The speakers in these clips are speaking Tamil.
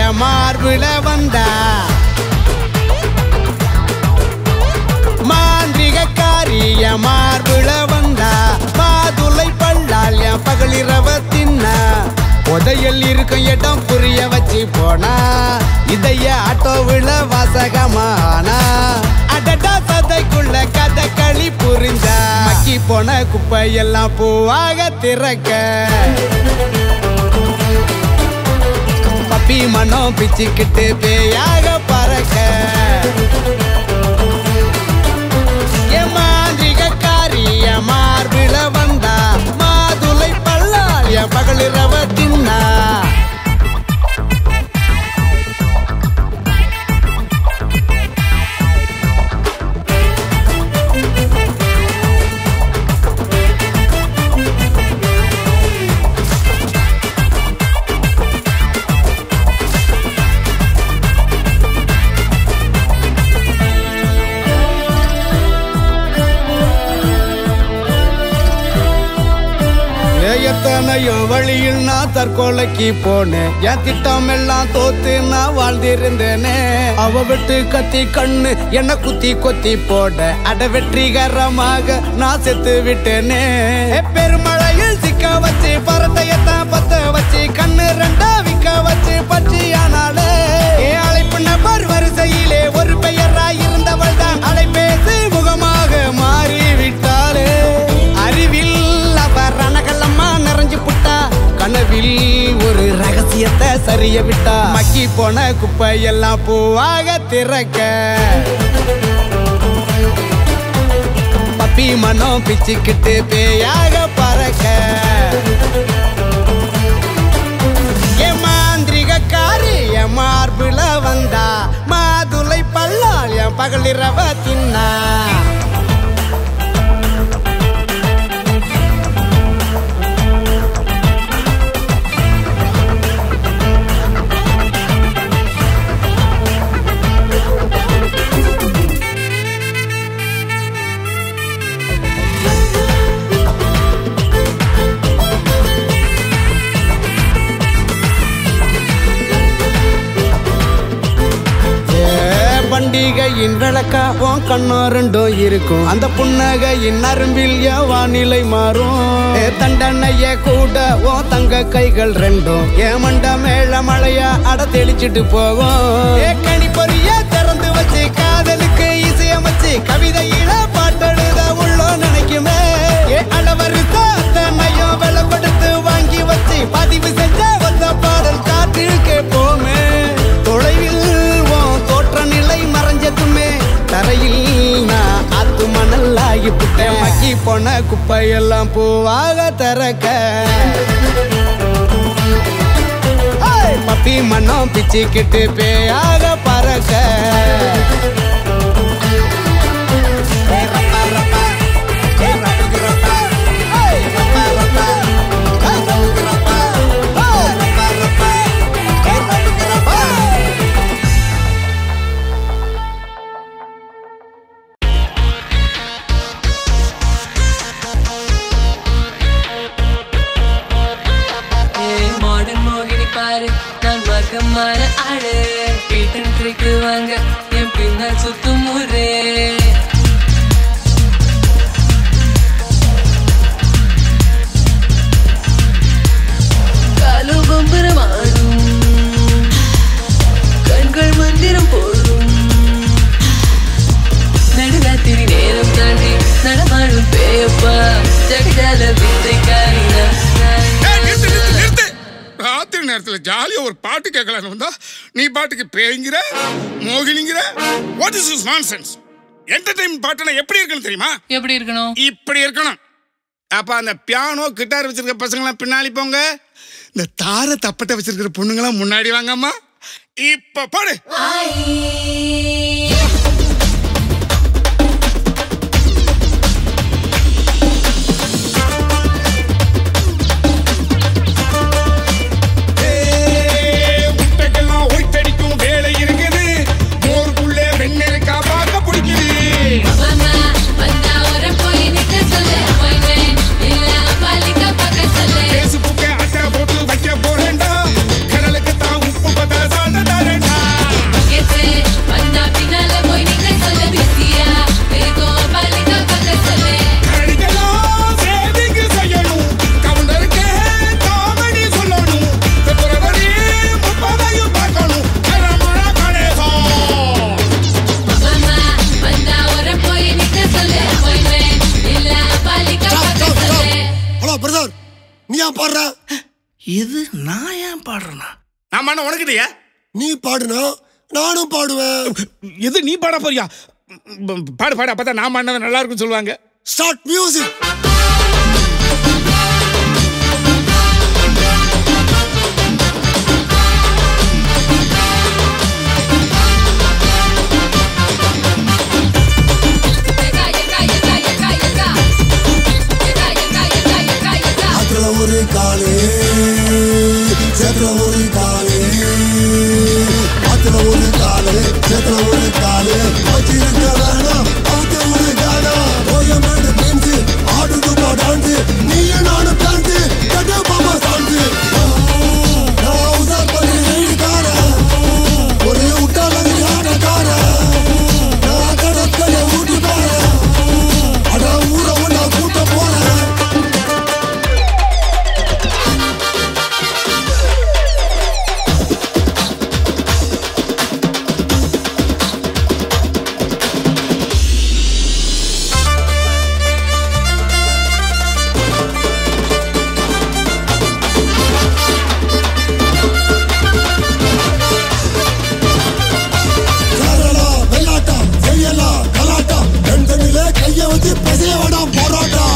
மார்புல வந்தா மாந்திரிகக்காரி என் மார்புல வந்தா மாதுளை பல்லால் என் பகலிரவ தின்னா புதையல் இருக்கும் இடம் புரிய வச்சு போனா இதைய ஆட்டோவுல வாசகமானா அடடா சதைக்குள்ள கதை களி புரிஞ்சா மக்கி போன குப்பையெல்லாம் பூவாக திறக்க பப்பி மனம் பிச்சுக்கிட்டு பேயாக பறக்க என் மாந்திரிகக்காரி என் மார்பில வந்தா மாதுளை பல்லால் என் பகலிரவ தின்னா ஏ, எத்தனையோ வழியில் நான் தற்கொலைக்கு போனேன் என் திட்டம் எல்லாம் தோத்து நான் வாழ்ந்திருந்தேனே அவ விட்டு கத்தி கண்ணு என்ன குத்தி கொத்தி போட அட வெற்றிகரமாக நான் செத்து விட்டேனே ஏ, பெருமழையில் சிக்க வச்சு பரட்டையத்தான் பத்த வச்சு கண்ணு ரெண்டா விக்க வச்சு பச்சியானாலே ஏ, அழைப்பு நபர் வரிசையிலே ஒரு பெயராய் இருந்தவள் தான் அலைபேசி முகமாக மாறி விட்டாளே அறிவில் அவர் ரணகலமா நிறைஞ்சு புட்டா கனவில் ஒரு ரகசியத்தை சரிய விட்டா மக்கி போன குப்பையெல்லாம் பூவாக திறக்க பப்பி மனம் பிச்சுக்கிட்டு பேயாக பறக்க என் மாந்திரிகக்காரி என் மார்புல வந்தா மாதுளை பல்லால் என் பகலிரவ தின்னா ஏ, பண்டிகையின் விளக்கா உன் கண்ணோ ரெண்டும் இருக்கும் அந்த புன்னகையின் அரும்பில் என் வானிலை மாறும் ஏ, தண்டனைய கூட உன் தங்க கைகள் ரெண்டும் என் மண்ட மேல மழையா அட தெளிச்சிட்டு போகும் ஏ கனி பொரிய திறந்து வச்சு காதலுக்கு இசையமைச்சு கவிதையில பாட்டெழுத உள்ளோ நினைக்குமே ஏ அளவருத்த அத்தனையும் விலை கொடுத்து வாங்கி வச்சு பதிவு செஞ்ச வந்த பாடல் காற்றில் கேட்போமே தொலைவில் உன் தோற்ற நிலை மறைஞ்சதுமே தரையில் நான் ஆத்து மணல் ஆகி புட்டேன் மக்கி போன குப்பையெல்லாம் பூவாக திறக்க ஏய், பப்பி மனம் பிச்சுக்கிட்டு பேயாக பறக்க ஏய், ரப்பா, ரப்பா. ஏய், ரப்புக்கு ரப்பா. ஏய், ரப்பா, ரப்பா. ஏய், ரப்புக்கு ரப்பா. ஏய், ரப்பா, ரப்பா. ஏய், ரப்புக்கு ரப்பா. மாடர்ன் மோகினி பாரு நான் வர்க்கமான ஆளு பீட்டன் ட்ரிக்கு வாங்க என் பின்னால் சுத்தும் ஊரே காலு பம்பரமாடும் கண்கள் மந்திரம் போடும் நடுராத்திரி நேரம் தாண்டி நடமாடும் பேயப்பா ஜகஜால வித்தைக்காரி நான். ஏய், நிறுத்து, நிறுத்து, நிறுத்து. ராத்திரி நேரத்துல ஜாலியா ஒரு பாட்டு கேட்கலான்னு வந்தா நீ பாட்டுக்கு பேய்ங்கிற மோகினிங்கிற what is is nonsense entertainment பாட்டுனா எப்படி இருக்குன்னு தெரியுமா எப்படி இருக்கணும் இப்படி இருக்கணும் அப்ப அந்த பியானோ கிட்டார் வச்சிருக்க பசங்களாம் பின்னாடி போங்க இந்த தார தப்பட்டை வச்சிருக்கிற பொண்ணுங்களாம் முன்னாடி வாங்கம்மா இப்ப பாடு முட்டைக்கெல்லாம் ஒயிட்டடிக்கும் வேலை இருக்குது மோருக்குள்ளே வெண்ணெருக்கா பார்க்க பிடிக்குது மாமா வந்தா ஒரு போய் நிக்க சொல்லு appointment இல்ல அம்மாலிக்க பார்க்க சொல்லு பேசுபுக்க அட்டை போட்டு வைக்க போறேன்டா கடலுக்கு தான் உப்பு பத்த சாந்த இது நான் ஏன் பாடுறேனா நான் பண்ண உனக்கு இல்லையா நீ பாடுனா நானும் பாடுவேன் எது நீ பாட போறியா பாடு பாடு அப்பதான் நான் பண்ணது நல்லா இருக்கும்னு சொல்லுவாங்க ஸ்டார்ட் மியூசிக் அதுல ஒரு காலு சேத்துல ஒரு காலு அதுல ஒரு காலு சேத்துல ஒரு காலு வச்சிருக்க வேணாம் அவங்க ஒரு காலா கோயம்பேடு பெஞ்சு ஆடுது டான்ஸ் நீயும் நானும் டான்ஸ் கட்ட பாப்பா சான்ஸ் நான் உசார் பண்ணி வீடுக்காரன் ஒரு விட்டாளங்க ஆட்டக்காரன் நான் கடற்கரை ஊட்டி போறேன் அதான் ஊரை ஒன்றா கூட்ட போறேன் சேரலாம் வெள்ளாட்டம் செய்யலாம் கலாட்டம் ரெண்டு தண்ணிலே கைய வச்சு பிசைய வேண்டாம் போராட்டம்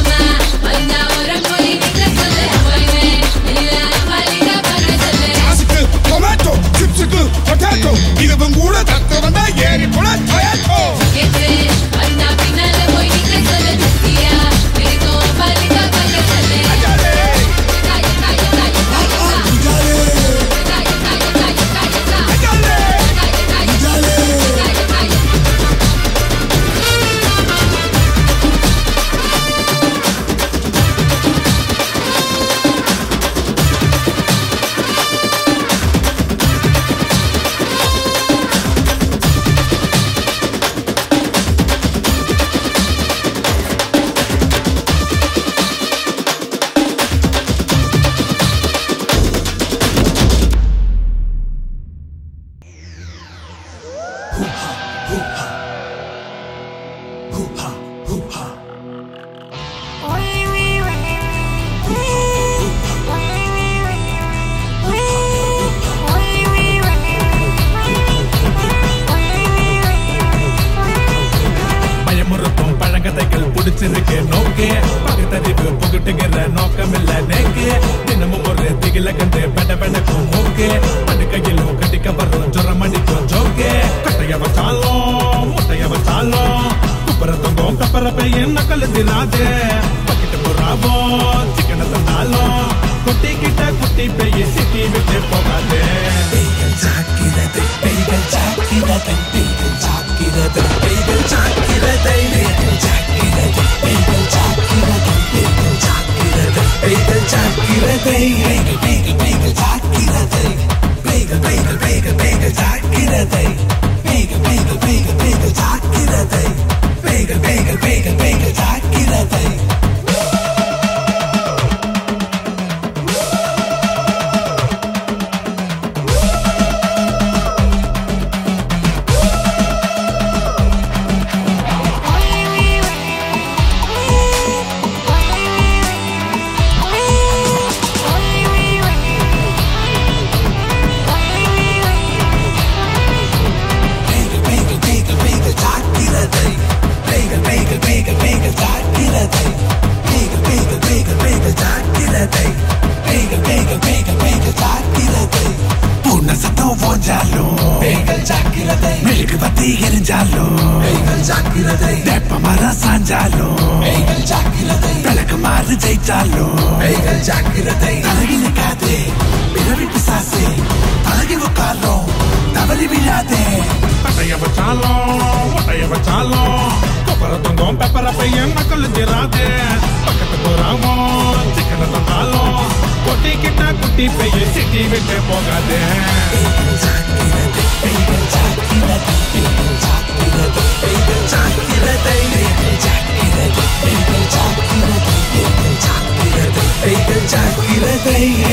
காசுக்கு டொமேட்டோ சிப்ஸுக்கு பொட்டாட்டோ இதுவும் கூட தத்து வந்தா ஏறி போல டொயேட்டோ பயமுறுத்தும் பழங்கதைகள் பிடிச்சிருக்கு நோக்கே பகுத்தறிவு புகட்டுகிற நோக்கம் இல்ல நேக்கு தினமும் ஒரு திகில கண்டு பெட பெடக்கும் மூக்கு படுக்கையிலும் கட்டிக்க வரும் ஜுரம் அடிக்கும் ஜோக்கே கட்டைய வச்சாலும் முட்டைய வச்சாலும் குப்பர தொங்கும் கப்பர பையன் நக்கல் திராதே பக்கிட்டு போறாவோ சிக்கன தந்தாலும் குட்டி கிட்ட குட்டி பெய்ய சிட்டி விட்டு போகாதே பெய்கள் சாக்கிறது பெய்கள் சாக்கிறது பெய்கள் சாக்கிறது பெய்கள் சாக்கிறது பெய்கள் சாக்கிறது பெய்கள் சாக்கிறது பெய்கள் சாக்கிறது பெய்கள் சாக்கிறது பெய்கள் பெய்கள் பெய்கள் சாக்கிறது பெய்கள் பெய்கள் பெய்கள் பெய்கள் சாக்கிறது பெய்கள் பெய்கள் பெய்கள் பெய்கள் சாக்கிறது பெய்கள் பெய்கள் பெய்கள் பெய்கள் சாக்கிறது மெழுகு பத்தி எரிஞ்சாலும் வெப்ப மரம் சாஞ்சாலும் விளக்கு மாறு ஜெயிச்சாலும் தலகி நிற்காதே பிறவி பிசாசே பழகி உட்காரும் தவறி விழாதே பட்டைய வச்சாலும் ஒட்டைய வச்சாலும் கொப்பர தொங்கும் பெப்பர பையன் மக்கள் திராதே பக்கத்து போறாமோ சிக்கன தந்தாலும் கொட்டி கிட்ட குட்டி பெய்ய சிட்டி விட்டு போகாதே ஜாக்கிரதை